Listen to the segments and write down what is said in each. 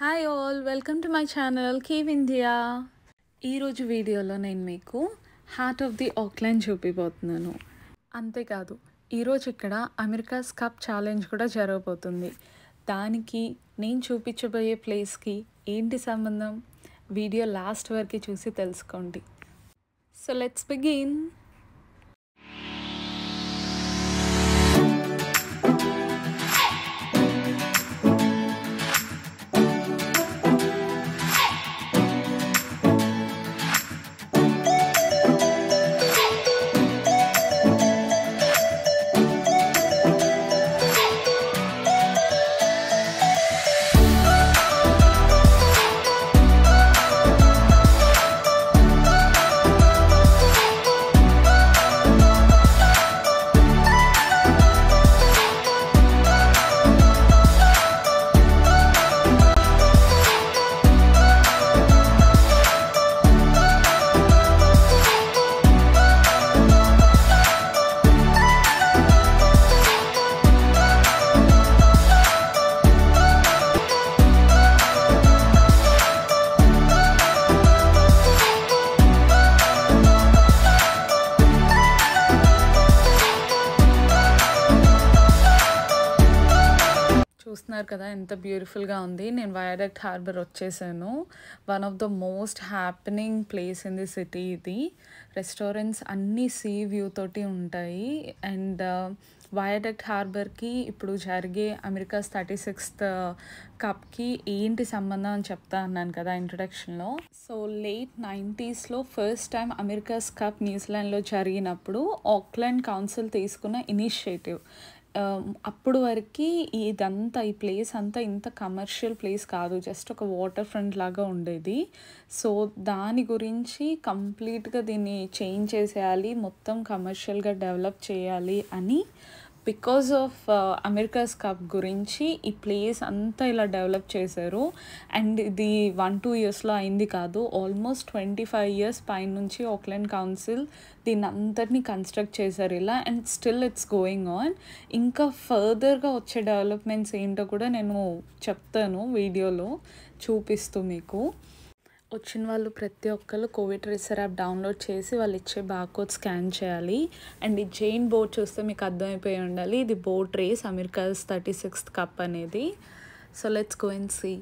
Hi all welcome to my channel కీవ్ India ఈరోజు వీడియోలో నేను మీకు హార్ట్ ఆఫ్ ది ఆక్లైన్ చూపిపోతున్నాను అంతేకాదు ఈరోజు ఇక్కడ అమెరికాస్ కప్ ఛాలెంజ్ కూడా జరగబోతుంది దానికి నేను చూపించబోయే ప్లేస్కి ఏంటి సంబంధం వీడియో లాస్ట్ వరకు చూసి తెలుసుకోండి సో లెట్స్ బిగిన్ చూస్తున్నారు కదా ఎంత బ్యూటిఫుల్గా ఉంది నేను వయాడక్ట్ హార్బర్ వచ్చేసాను one of the most happening place in the city ఇది రెస్టారెంట్స్ అన్నీ సీ వ్యూ తోటి ఉంటాయి అండ్ వయాడక్ట్ హార్బర్కి ఇప్పుడు జరిగే అమెరికాస్ థర్టీ సిక్స్త్ కప్కి ఏంటి సంబంధం అని చెప్తా అన్నాను కదా ఇంట్రొడక్షన్లో సో లేట్ నైంటీస్లో ఫస్ట్ టైం అమెరికాస్ కప్ న్యూజిలాండ్లో జరిగినప్పుడు ఆక్లాండ్ కౌన్సిల్ తీసుకున్న ఇనిషియేటివ్ అప్పుడు వరకు ఇదంతా ఈ ప్లేస్ అంతా ఇంత కమర్షియల్ ప్లేస్ కాదు జస్ట్ ఒక వాటర్ ఫ్రంట్ లాగా ఉండేది సో దాని గురించి కంప్లీట్గా దీన్ని చేంజ్ చేసేయాలి మొత్తం కమర్షియల్గా డెవలప్ చేయాలి అని బికాజ్ ఆఫ్ అమెరికాస్ కప్ గురించి ఈ ప్లేస్ అంతా ఇలా డెవలప్ చేశారు అండ్ ఇది వన్ టూ ఇయర్స్లో అయింది కాదు ఆల్మోస్ట్ ట్వంటీ ఫైవ్ ఇయర్స్ పైన నుంచి ఆక్లాండ్ కౌన్సిల్ దీన్ని అంతటినీ కన్స్ట్రక్ట్ చేశారు ఇలా and still it's going on ఇంకా ఫర్దర్గా వచ్చే డెవలప్మెంట్స్ ఏంటో కూడా నేను చెప్తాను వీడియోలో చూపిస్తూ మీకు వచ్చిన వాళ్ళు ప్రతి ఒక్కరు కోవిడ్ రిసర్ యాప్ డౌన్లోడ్ చేసి వాళ్ళు ఇచ్చే బార్కోడ్ స్కాన్ చేయాలి అండ్ ఈ జైన్ బోర్డ్ చూస్తే మీకు అర్థమైపోయి ఉండాలి ఇది boat race America's thirty sixth cup అనేది so let's go and see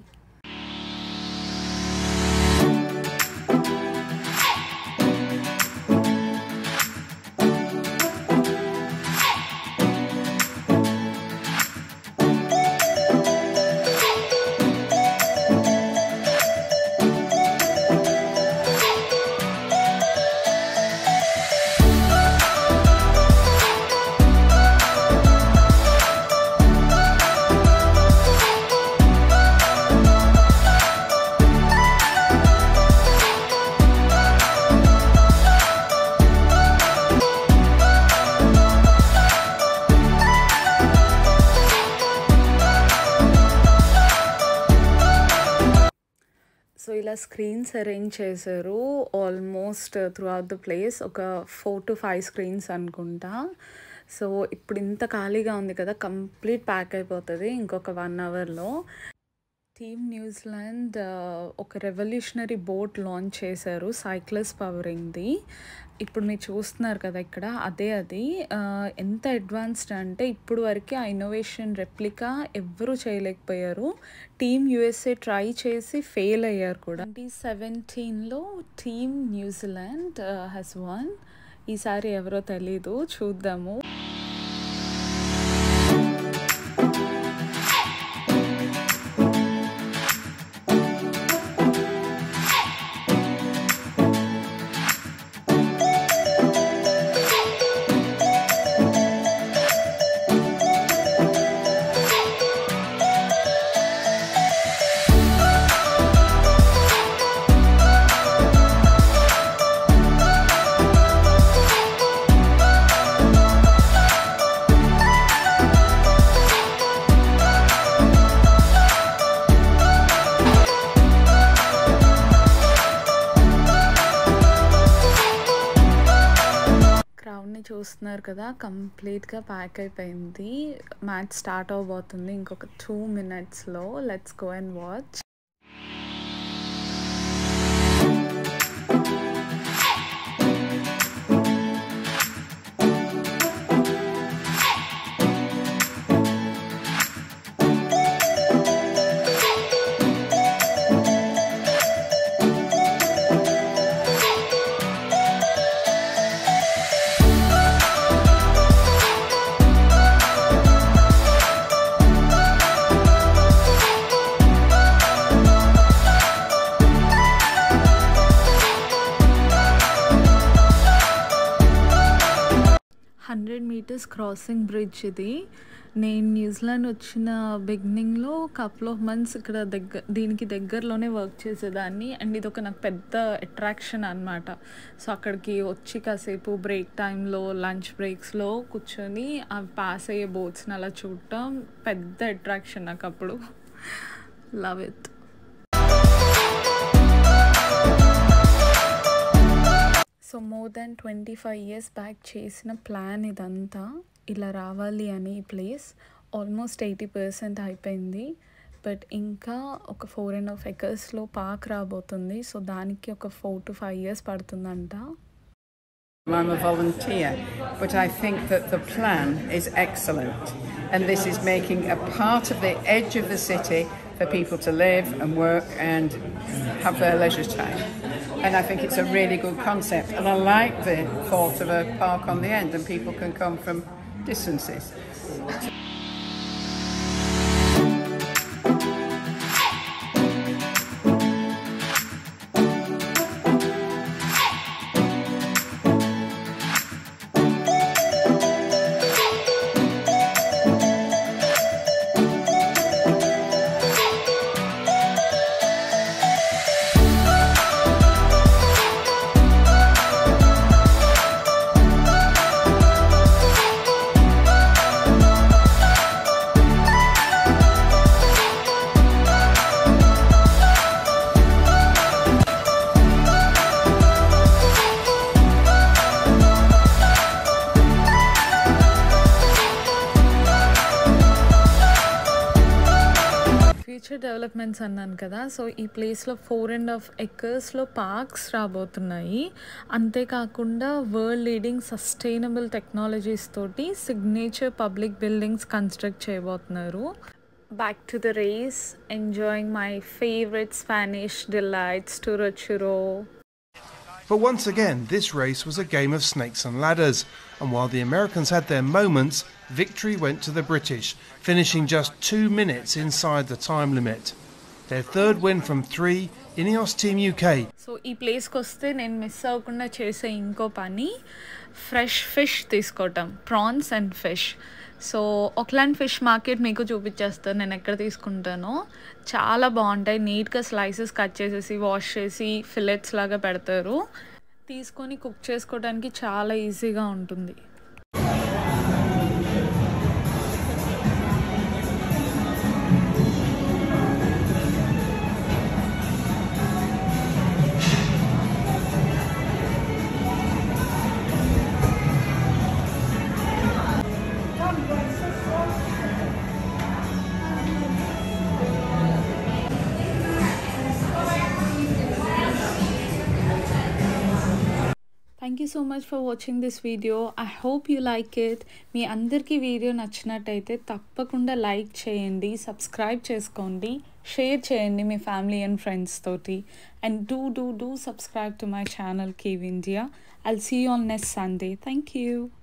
so ఇలా స్క్రీన్స్ అరేంజ్ చేశారు almost throughout the place ఒక ఫోర్ టు ఫైవ్ స్క్రీన్స్ అనుకుంటా సో ఇప్పుడు ఇంత ఖాళీగా ఉంది కదా కంప్లీట్ ప్యాక్ అయిపోతుంది ఇంకొక వన్ అవర్లో టీమ్ న్యూజిలాండ్ ఒక రెవల్యూషనరీ బోట్ లాంచ్ చేశారు సైక్లస్ పవరింగ్ది ఇప్పుడు మీరు చూస్తున్నారు కదా ఇక్కడ అదే అది ఎంత అడ్వాన్స్డ్ అంటే ఇప్పుడు వరకు ఆ ఇన్నోవేషన్ రెప్లికా ఎవ్వరూ చేయలేకపోయారు టీమ్ యుఎస్ఏ ట్రై చేసి ఫెయిల్ అయ్యారు కూడా ట్వంటీ సెవెంటీన్లో టీమ్ న్యూజిలాండ్ హ్యాస్ వన్ ఈసారి ఎవరో తెలీదు చూద్దాము క్రౌడ్ని చూస్తున్నారు కదా కంప్లీట్గా ప్యాక్ అయిపోయింది మ్యాచ్ స్టార్ట్ అవబోతుంది ఇంకొక టూ మినిట్స్లో let's go and watch hundred meters crossing bridge ఇది నేను న్యూజిలాండ్ వచ్చిన బిగినింగ్లో కపుల్ ఆఫ్ మంత్స్ ఇక్కడ దగ్గర దీనికి దగ్గరలోనే వర్క్ చేసేదాన్ని అండ్ ఇది ఒక నాకు పెద్ద అట్రాక్షన్ అనమాట సో అక్కడికి వచ్చి కాసేపు బ్రేక్ టైంలో లంచ్ బ్రేక్స్లో కూర్చొని అవి పాస్ అయ్యే బోట్స్ని అలా చూడటం పెద్ద అట్రాక్షన్ నాకు అప్పుడు love it so more than twenty five years back చేసిన ప్లాన్ ఇదంతా ఇలా రావాలి అని ఈ ప్లేస్ ఆల్మోస్ట్ ఎయిటీ పర్సెంట్ అయిపోయింది బట్ ఇంకా ఒక ఫోర్ అండ్ హాఫ్ ఎకర్స్లో పార్క్ రాబోతుంది సో దానికి ఒక ఫోర్ టు ఫైవ్ ఇయర్స్ పడుతుందంట I'm a volunteer, but I think that the plan is excellent. And this is making a part of the edge of the city for people to live and work and have their leisure time. And I think it's a really good concept. And I like the thought of a park on the end and people can come from distances. Future developments అన్నాను కదా so ఈ ప్లేస్లో four and half ఎకర్స్లో parks రాబోతున్నాయి అంతేకాకుండా world leading sustainable technologies తోటి signature public buildings construct చేయబోతున్నారు back to the race enjoying my favourite Spanish delights టురచురో But once again, this race was a game of snakes and ladders, and while the Americans had their moments, victory went to the British, finishing just two minutes inside the time limit. Their third win from three, Ineos Team UK so ఈ ప్లేస్కి వస్తే నేను miss అవ్వకుండా చేసే ఇంకో పని fresh fish తీసుకోవటం prawns and fish so ఒకలాంటి ఫిష్ మార్కెట్ మీకు చూపించేస్తాను నేను ఎక్కడ తీసుకుంటానో చాలా బాగుంటాయి నీట్గా స్లైసెస్ కట్ చేసేసి వాష్ చేసి ఫిలెట్స్ లాగా పెడతారు తీసుకొని కుక్ చేసుకోవడానికి చాలా ఈజీగా ఉంటుంది thank you so much for watching this video I hope you like it మీ అందరికీ వీడియో నచ్చినట్టయితే తప్పకుండా లైక్ చేయండి సబ్స్క్రైబ్ చేసుకోండి షేర్ చేయండి మీ ఫ్యామిలీ అండ్ ఫ్రెండ్స్ తోటి and do do do subscribe to my channel cave India I'll see on next Sunday thank you